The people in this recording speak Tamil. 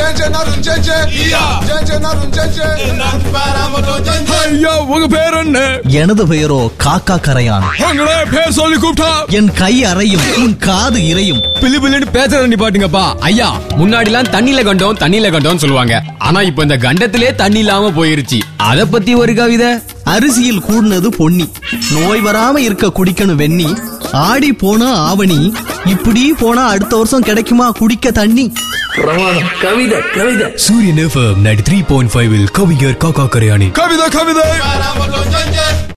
ஐயா உங்க பேர் என்ன எனது பெயரோ காக்கா கரையான் உங்களே பேர் சொல்லி கூப்பிட்டா என் கை அறையும் உன் காது இறையும் பிளு பிளுன்னு பேசுறத நிப்பாட்டுங்கப்பா ஐயா முன்னாடி எல்லாம் தண்ணியில கண்டோம் தண்ணியில கண்டோம்னு சொல்லுவாங்க ஆனா இப்ப இந்த கண்டத்திலே தண்ணி இல்லாம போயிருச்சு அத பத்தி ஒரு கவிதை அரிசியில் கூடுனது பொன்னி நோய் வராம இருக்க குடிக்கணும் வெண்ணி ஆடி போனா ஆவணி இப்படி போனா அடுத்த வருஷம் கிடைக்குமா குடிக்க தண்ணி பிரமாதம் கவிதை கவிதை சூரியன் FM ninety three point five கவிஞர் காக்கா கரையாணி கவிதை கவிதை